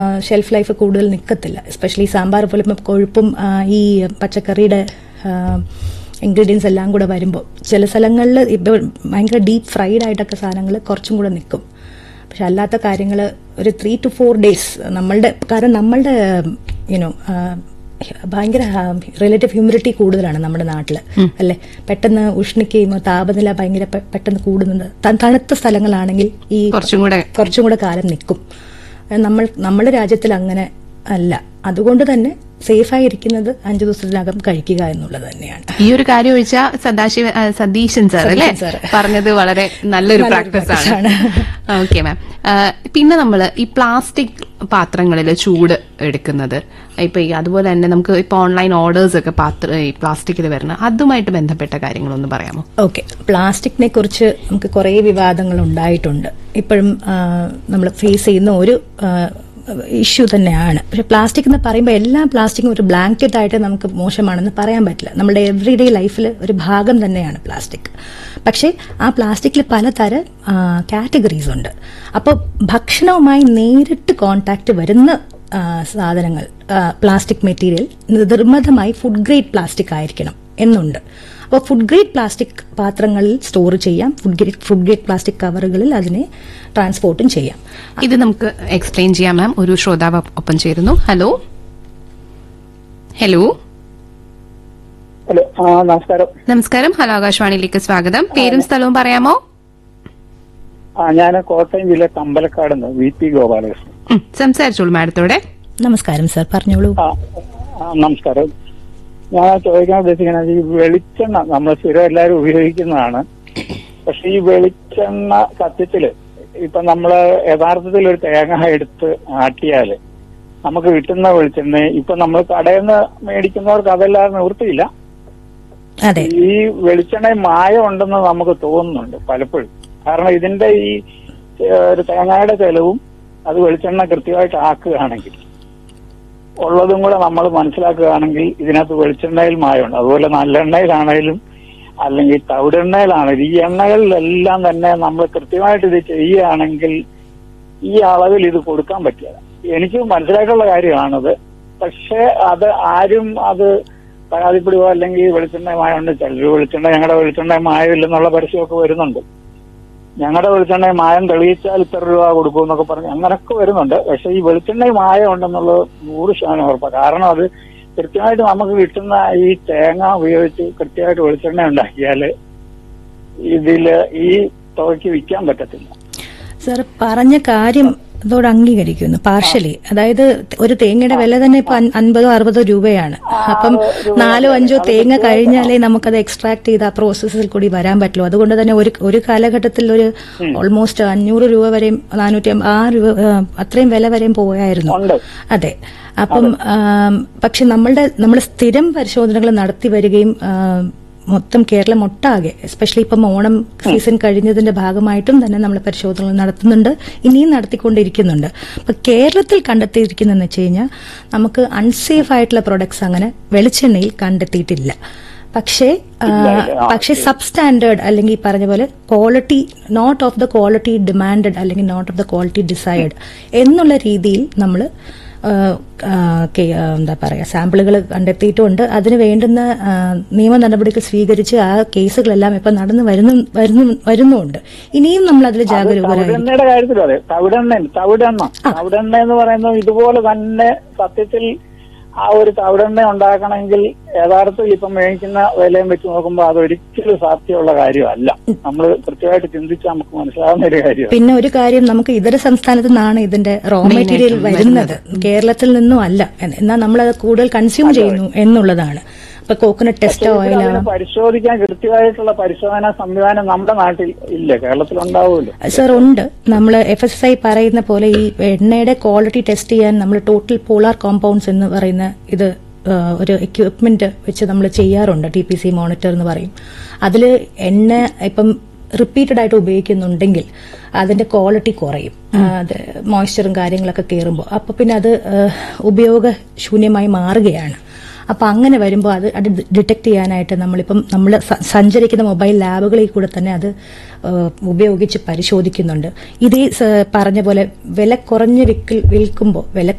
Shelf life കൂടുതൽ നിൽക്കത്തില്ല especially sambar പോലെ ഇപ്പം കൊഴുപ്പും ആ, ഈ പച്ചക്കറിയുടെ ഇൻഗ്രീഡിയൻസ് എല്ലാം കൂടെ വരുമ്പോൾ ചില സ്ഥലങ്ങളിൽ ഇപ്പോൾ ഭയങ്കര ഡീപ്പ് ഫ്രൈഡ് ആയിട്ടൊക്കെ സാധനങ്ങൾ കുറച്ചും കൂടെ നിൽക്കും പക്ഷെ അല്ലാത്ത കാര്യങ്ങൾ ഒരു ത്രീ ടു ഫോർ ഡേയ്സ് നമ്മളുടെ കാരണം നമ്മളുടെ യുനോ ഭയങ്കര റിലേറ്റീവ് ഹ്യൂമിഡിറ്റി കൂടുതലാണ് നമ്മുടെ നാട്ടിൽ അല്ലെ പെട്ടെന്ന് ഉഷ്ണിക്കുകയും താപനില ഭയങ്കര പെ- പെട്ടെന്ന് കൂടുന്നത് ത- തണുത്ത സ്ഥലങ്ങളാണെങ്കിൽ ഈ കുറച്ചും കൂടെ കുറച്ചും കൂടെ കാലം നിൽക്കും നമ്മൾ നമ്മുടെ രാജ്യത്തിൽ അങ്ങനെ അല്ല അതുകൊണ്ട് തന്നെ സേഫായിരിക്കുന്നത് അഞ്ചു ദിവസത്തിനകം കഴിക്കുക എന്നുള്ളത് തന്നെയാണ് ഈ ഒരു കാര്യം ഒഴിച്ചാൽ സദാശിവ ആ, സതീശൻ സാർ അല്ലേ സതീശൻ സാർ. പറഞ്ഞത് വളരെ നല്ലൊരു പ്രാക്ടീസ് ആണ് ഓക്കെ മാം പിന്നെ നമ്മൾ ഈ പ്ലാസ്റ്റിക് പാത്രങ്ങളിൽ ചൂട് എടുക്കുന്നത് ഇപ്പൊ ഈ അതുപോലെ തന്നെ നമുക്ക് ഇപ്പൊ ഓൺലൈൻ ഓർഡേഴ്സ് ഒക്കെ പാത്ര ഈ പ്ലാസ്റ്റിക്കിൽ വരുന്ന അതുമായിട്ട് ബന്ധപ്പെട്ട കാര്യങ്ങളൊന്ന് പറയാമോ ഓക്കെ പ്ലാസ്റ്റിക്കിനെ കുറിച്ച് നമുക്ക് കുറേ വിവാദങ്ങൾ ഉണ്ടായിട്ടുണ്ട് ഇപ്പോഴും നമ്മൾ ഫേസ് ചെയ്യുന്ന ഒരു ഇഷ്യൂ തന്നെയാണ് പക്ഷെ പ്ലാസ്റ്റിക് എന്ന് പറയുമ്പോൾ എല്ലാ പ്ലാസ്റ്റിക്കും ഒരു ബ്ലാങ്കറ്റ് ആയിട്ട് നമുക്ക് മോശമാണെന്ന് പറയാൻ പറ്റില്ല നമ്മുടെ എവറി ഡേ ലൈഫിൽ ഒരു ഭാഗം തന്നെയാണ് പ്ലാസ്റ്റിക് പക്ഷേ ആ പ്ലാസ്റ്റിക്കിൽ പലതരം കാറ്റഗറീസ് ഉണ്ട് അപ്പോൾ ഭക്ഷണവുമായി നേരിട്ട് കോണ്ടാക്ട് വരുന്ന ആ, സാധനങ്ങൾ പ്ലാസ്റ്റിക് മെറ്റീരിയൽ നിർബന്ധമായി ഫുഡ് ഗ്രേഡ് പ്ലാസ്റ്റിക് ആയിരിക്കണം എന്നുണ്ട് അപ്പോൾ ഫുഡ് ഗ്രേഡ് പ്ലാസ്റ്റിക് പാത്രങ്ങളിൽ സ്റ്റോർ ചെയ്യാം food grade food grade plastic കവറുകളിൽ അതിനെ ട്രാൻസ്പോർട്ടും ചെയ്യാം ഇത് നമുക്ക് എക്സ്പ്ലെയിൻ ചെയ്യാം മാം ഒരു ശ്രോതാവ് ഒപ്പ- ഒപ്പം ചേരുന്നു ഹലോ ഹലോ ഹലോ ആ നമസ്കാരം നമസ്കാരം ഹലോ ആകാശവാണിയിലേക്ക് സ്വാഗതം പേരും സ്ഥലവും പറയാമോ ആ ഞാൻ കോട്ടയം ജില്ല കമ്പലക്കാട് നിന്ന് വി പി ഗോപാലകൃഷ്ണൻ ഉം, സംസാരിച്ചോളൂ മാഡത്തോടെ നമസ്കാരം സർ പറഞ്ഞോളൂ ആ ആ, നമസ്കാരം ഞാൻ ചോദിക്കാൻ ഉദ്ദേശിക്കുന്നത് ഈ വെളിച്ചെണ്ണ നമ്മൾ സ്ഥിരം എല്ലാവരും ഉപയോഗിക്കുന്നതാണ് പക്ഷെ ഈ വെളിച്ചെണ്ണ സത്യത്തില് ഇപ്പൊ നമ്മള് യഥാർത്ഥത്തിൽ ഒരു തേങ്ങ എടുത്ത് ആട്ടിയാല് നമുക്ക് കിട്ടുന്ന വെളിച്ചെണ്ണ ഇപ്പൊ നമ്മൾ കടയിൽ നിന്ന് മേടിക്കുന്നവർക്ക് അതെല്ലാം നിവൃത്തിയില്ല അതെ ഈ വെളിച്ചെണ്ണ മായം ഉണ്ടെന്ന് നമുക്ക് തോന്നുന്നുണ്ട് പലപ്പോഴും കാരണം ഇതിന്റെ ഈ ഏഹ്, ഒരു തേങ്ങയുടെ ചെലവും അത് വെളിച്ചെണ്ണ കൃത്യമായിട്ട് ആക്കുകയാണെങ്കിൽ ഉള്ളതും കൂടെ നമ്മൾ മനസ്സിലാക്കുകയാണെങ്കിൽ ഇതിനകത്ത് വെളിച്ചെണ്ണയിൽ മായമുണ്ട് അതുപോലെ നല്ലെണ്ണയിലാണേലും അല്ലെങ്കിൽ തവിടെണ്ണയിലാണെങ്കിലും ഈ എണ്ണകളിലെല്ലാം തന്നെ നമ്മൾ കൃത്യമായിട്ട് ഇത് ചെയ്യുകയാണെങ്കിൽ ഈ അളവിൽ ഇത് കൊടുക്കാൻ പറ്റില്ല എനിക്ക് മനസ്സിലായിട്ടുള്ള കാര്യമാണത് പക്ഷെ അത് ആരും അത് പരാതിപ്പെടുകയോ അല്ലെങ്കിൽ വെളിച്ചെണ്ണ മായമുണ്ട് ചിലർ വെളിച്ചെണ്ണ ഞങ്ങളുടെ വെളിച്ചെണ്ണ മായമില്ലെന്നുള്ള പരസ്യമൊക്കെ വരുന്നുണ്ട് ഞങ്ങളുടെ വെളിച്ചെണ്ണ മായം തെളിയിച്ചാൽ ഇത്ര രൂപ കൊടുക്കും എന്നൊക്കെ പറഞ്ഞ് അങ്ങനൊക്കെ വരുന്നുണ്ട് പക്ഷെ ഈ വെളിച്ചെണ്ണ മായം ഉണ്ടെന്നുള്ളത് നൂറ് ശതമാനം ഉറപ്പാണ് കാരണം അത് കൃത്യമായിട്ട് നമുക്ക് കിട്ടുന്ന ഈ തേങ്ങ ഉപയോഗിച്ച് കൃത്യമായിട്ട് വെളിച്ചെണ്ണ ഉണ്ടാക്കിയാൽ ഇതില് ഈ തുകയ്ക്ക് വിൽക്കാൻ പറ്റത്തില്ല സർ പറഞ്ഞ കാര്യം അതോട് അംഗീകരിക്കുന്നു പാർഷ്യലി അതായത് ഒരു തേങ്ങയുടെ വില തന്നെ ഇപ്പൊ അൻ- അൻപതോ അറുപതോ രൂപയാണ് അപ്പം നാലോ അഞ്ചോ തേങ്ങ കഴിഞ്ഞാലേ നമുക്കത് എക്സ്ട്രാക്ട് ചെയ്ത് ആ പ്രോസസ്സിൽ കൂടി വരാൻ പറ്റുള്ളൂ അതുകൊണ്ട് തന്നെ ഒരു ഒരു കാലഘട്ടത്തിൽ ഒരു ഓൾമോസ്റ്റ് അഞ്ഞൂറ് രൂപ വരെയും നാനൂറ്റി അമ്പ- ആ രൂപ ആ, അത്രയും വില വരെയും പോയായിരുന്നു ഉണ്ട് അതെ അപ്പം ആം, പക്ഷെ നമ്മളുടെ നമ്മൾ സ്ഥിരം പരിശോധനകൾ നടത്തി വരികയും ആം, മൊത്തം കേരളം ഒട്ടാകെ എസ്പെഷ്യലി ഇപ്പം ഓണം സീസൺ കഴിഞ്ഞതിന്റെ ഭാഗമായിട്ടും തന്നെ നമ്മൾ പരിശോധനകൾ നടത്തുന്നുണ്ട് ഇനിയും നടത്തിക്കൊണ്ടിരിക്കുന്നുണ്ട് അപ്പൊ കേരളത്തിൽ കണ്ടെത്തിയിരിക്കുന്നതെന്ന് വെച്ച് കഴിഞ്ഞാൽ നമുക്ക് അൺസേഫ് ആയിട്ടുള്ള പ്രൊഡക്ട്സ് അങ്ങനെ വെളിച്ചെണ്ണയിൽ കണ്ടെത്തിയിട്ടില്ല പക്ഷേ ആ, പക്ഷേ സബ് സ്റ്റാൻഡേർഡ് അല്ലെങ്കിൽ ഈ പറഞ്ഞ പോലെ quality not of the quality demanded അല്ലെങ്കിൽ not of the quality decide എന്നുള്ള രീതിയിൽ നമ്മൾ എന്താ പറയുക സാമ്പിളുകൾ കണ്ടെത്തിയിട്ടുമുണ്ട് അതിന് വേണ്ടുന്ന ആ, നിയമ നടപടികൾ സ്വീകരിച്ച് ആ കേസുകളെല്ലാം ഇപ്പം നടന്നു വരുന്നു വരുന്നു വരുന്നുമുണ്ട് ഇനിയും നമ്മൾ അതിൽ ജാഗരൂകരായി തവിടെണ്ണയുടെ കാര്യത്തിലും അതെ തവിടെണ്ണ തവിടെണ്ണ തവിടെണ്ണ എന്ന് പറയുന്നത് ഇതുപോലെ തന്നെ സത്യത്തിൽ ആ ഒരു തവിടെണ്ണ ഉണ്ടാക്കണമെങ്കിൽ യഥാർത്ഥത്തിൽ ഇപ്പം മേടിക്കുന്ന വിലയും വെച്ച് നോക്കുമ്പോൾ അത് ഒരിക്കലും സാധ്യമുള്ള കാര്യമല്ല നമ്മൾ കൃത്യമായിട്ട് ചിന്തിച്ചാൽ നമുക്ക് മനസ്സിലാവുന്ന ഒരു കാര്യമാണ് പിന്നെ ഒരു കാര്യം നമുക്ക് ഇതര സംസ്ഥാനത്തു നിന്നാണ് ഇതിന്റെ റോ മെറ്റീരിയൽ വരുന്നത് കേരളത്തിൽ നിന്നും അല്ല എന്നാൽ നമ്മൾ അത് കൂടുതൽ കൺസ്യൂം ചെയ്യുന്നു എന്നുള്ളതാണ് ഇപ്പൊ കോക്കനട്ട് ടെസ്റ്റ് ഓയിൽ അതിനെ പരിശോധിക്കാൻ കൃത്യമായിട്ടുള്ള പരിശോധനാ സംവിധാനം നമ്മുടെ നാട്ടിൽ ഇല്ല കേരളത്തിൽ ഉണ്ടാവുമല്ലോ സർ ഉണ്ട് നമ്മൾ എഫ് എസ് ഐ പറയുന്ന പോലെ ഈ എണ്ണയുടെ ക്വാളിറ്റി ടെസ്റ്റ് ചെയ്യാൻ നമ്മൾ ടോട്ടൽ പോളാർ കോമ്പൗണ്ട്സ് എന്ന് പറയുന്ന ഇത് ആ, ഒരു എക്യുപ്മെന്റ് വെച്ച് നമ്മൾ ചെയ്യാറുണ്ട് ടി പി സി മോണിറ്റർ എന്ന് പറയും അതിൽ എണ്ണ ഇപ്പം റിപ്പീറ്റഡ് ആയിട്ട് ഉപയോഗിക്കുന്നുണ്ടെങ്കിൽ അതിന്റെ ക്വാളിറ്റി കുറയും ആ, അത് മോയ്സ്ചറും കാര്യങ്ങളൊക്കെ കയറുമ്പോൾ അപ്പൊ പിന്നെ അത് ആ, ഉപയോഗശൂന്യമായി മാറുകയാണ് അപ്പൊ അങ്ങനെ വരുമ്പോൾ അത് അത് ഡിറ്റക്ട് ചെയ്യാനായിട്ട് നമ്മളിപ്പം നമ്മൾ സഞ്ചരിക്കുന്ന മൊബൈൽ ലാബുകളിൽ കൂടെ തന്നെ അത് ഏഹ്, ഉപയോഗിച്ച് പരിശോധിക്കുന്നുണ്ട് ഇത് ഈ സ- പറഞ്ഞ പോലെ വില കുറഞ്ഞ് വിൽക്കുമ്പോൾ വില